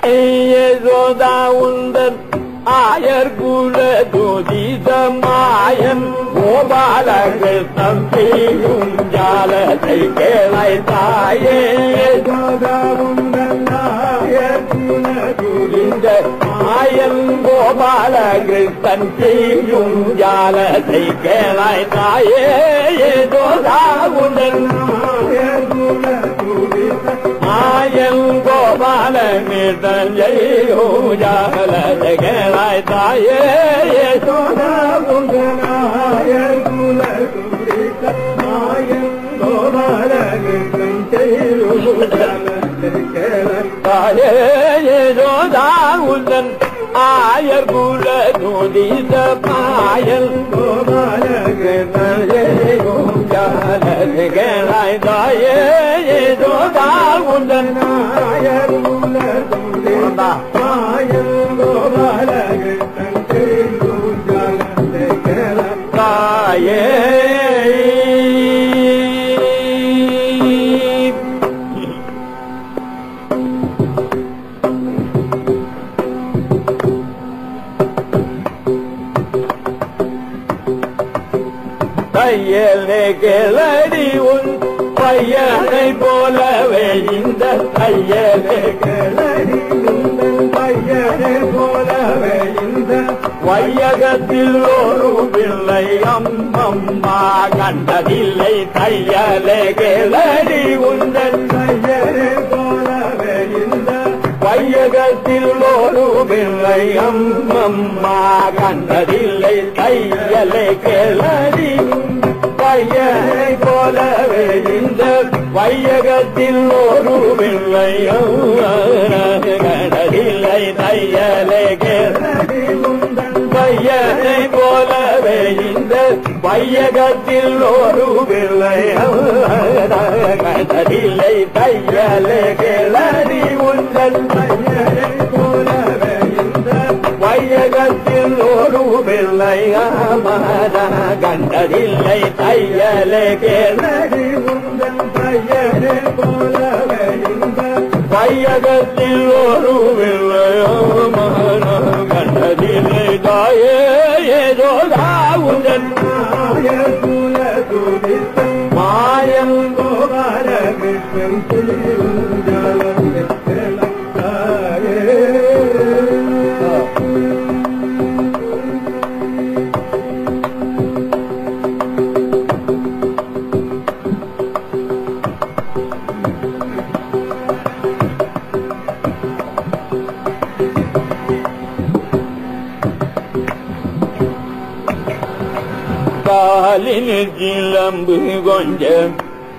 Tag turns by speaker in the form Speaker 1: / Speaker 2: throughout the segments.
Speaker 1: யசோதா உந்தன் ஆயர் குல துதிதமாயன் கோபாலர்கள் தம்பியும் ஜாலத்தை கேளை தாயே இந்த மாயன் கோபாலர்கள் தன் செய்யும் ஜாலத்தை கேளாய் தாயே யசோதா உந்தன் மாயன் கோபாலங்கள் தன் செய்யும் ஜாலத்தை கேளாய் தாயே யசோதா தாயே யசோதா உந்தன் ஆயர் குல நோதித பாயல் கேளாய் தாயே யசோதா உந்தன் ஆயர் குல தாயே தையலே கிளடி உன் பையனை போலவே இந்த தையலே கிளடி உந்தன் பையனை போலவே இந்த வையகத்தில் ஒரு பிள்ளை அம்மம்மா கண்டதில்லை தையலே கிளடி உந்தன் தையலே போலவே இந்த வையகத்தில் ஒரு பிள்ளை அம்மம்மா கண்டதில்லை தையலை கிளடி பையனை போலவே இந்த வையகத்தில் ஒரு பிள்ளை கண்டதில்லை தையலை கிளடி பையனை போலவே இந்த வையகத்தில் ஒரு பிள்ளை கண்டதில்லை தையலை கிளடி உந்தன் பையனை போலவே இந்த வையகத்தில் ஒரு பிள்ளை அமர கண்டதில்லை தையலே கேளடி உந்தன் பையனை போலவே இந்த வையகத்தில் ஒரு பிள்ளை அமர கண்டதில்லை தாயே ஏதோ உந்தன் மாயம் கோபால காலின் சிலம்பு கொஞ்சம்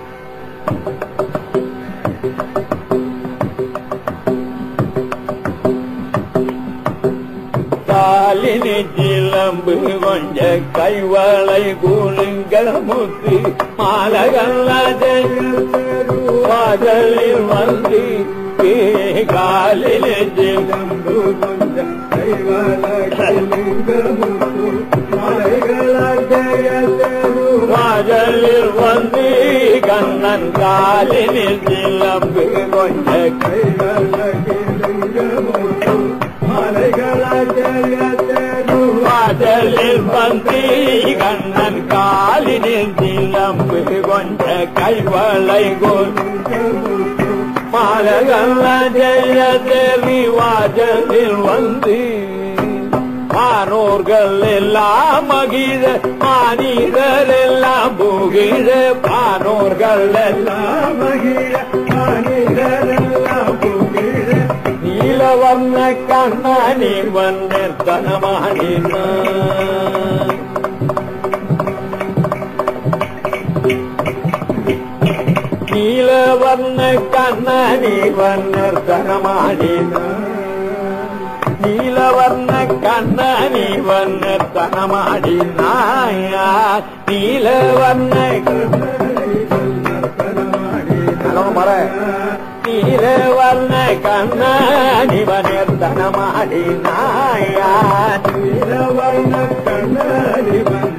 Speaker 1: காலின் சிலம்பு கொஞ்ச கைவளை கூலுங்கள் முத்து மாலகல்லாதலில் வந்து காலில் சிலம்பு கொஞ்ச வாஜலில் வந்து கண்ணன் காலினில் சிலம்பு கொஞ்ச வாஜலில் வந்து கண்ணன் காலினில் சிலம்பு கொஞ்ச கைவளை கொண்டு மாலகல்ல ஜெய தேவி வாஜலில் வந்து மானோர்கள் எல்லாம் மகிழ மானிடர் எல்லாம் புகிழ பானோர்கள் எல்லாம் மகிழ மானிடர் எல்லாம் புகிழ நீலவர்ண கண்ணானி வண்ணர் தனமானின நீலவர்ண கண்ணானி வண்ணர் தனமானின நீலவர்ண கண்ணனி வண்ணர் தனமாடி நாயா நீலவர்ண மர நீலவர்ண கண்ணனி வண்ணர் தனமாடி நாயா நீலவர்ண கண்ணனி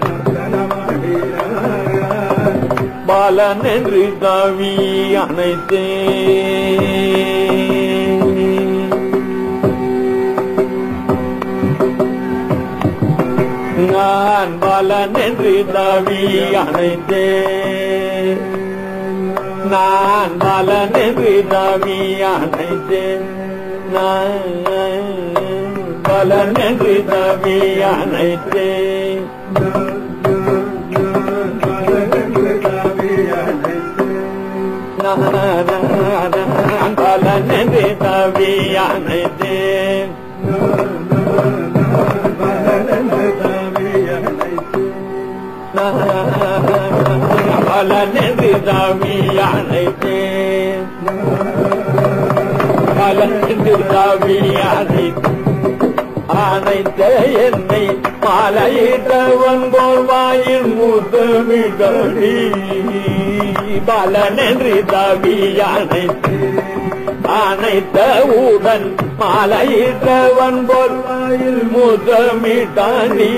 Speaker 1: பாலன் என்று தவி அனைத்தே நான் பலன் என்று தவி அணைத்தேன் நான் பலன் என்று தவி அணைத்தேன் நான் பலன் என்று தவி அணைத்தேன் நான் பலன் என்று தவி அணைத்தேன் பலன் என்று தவி அணைத்தேன் பலன் என்று தவி அணைத்தேன் அனைத்த என்னை மாலையிட்டவன் போல் வாயில் முத்தமிடி பலன் என்று தவி அனைத்து அனைத்த உடன் மாலையிட்டவன் போல் வாயில் முத்தமிட்டானி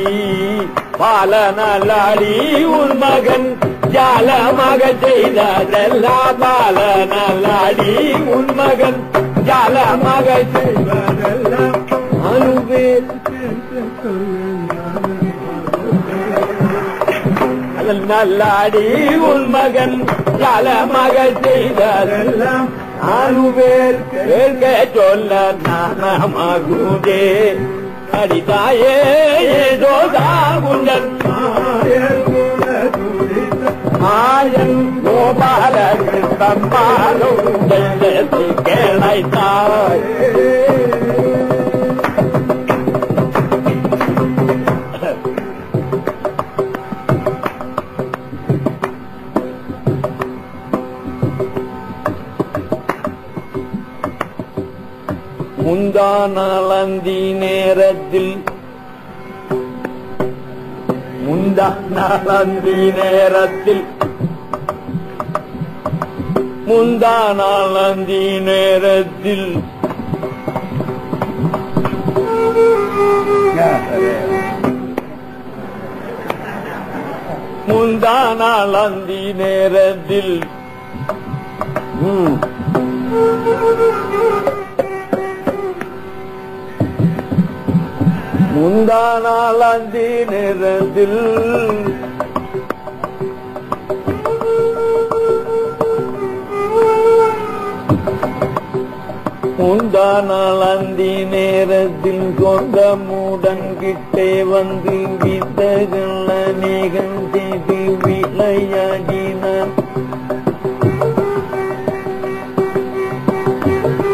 Speaker 1: பாலனலாடி உன் மகன் ஜாலமாக செய்ததெல்லாம் பாலனலாடி உன் மகன் ஜாலமாக செய்ததெல்லாம் அனுபேர் அதன் நல்லாடி உன் மகன் ஜாலமாக செய்ததெல்லாம் அனுபேர் கேட்க சொல்ல நானமாகுதே அடிதாயே ஏதோ தாகுண்டன் மாயன் கோபால கிருஷ்ணம்மாலும் கேளைத்தாய் முந்தா நாளந்தி நேரத்தில் முந்தா நாளந்தி நேரத்தில் முந்தா நாளந்தி நேரத்தில் முந்தா நாளந்தி நேரத்தில் ம் முந்தானால் அந்தி நிறத்தில் முந்தானால் அந்தி நேரத்தில் சொந்தமுடன் கிட்டே வந்து வித்தகள் அநேகம் செய்து விளையாடினான்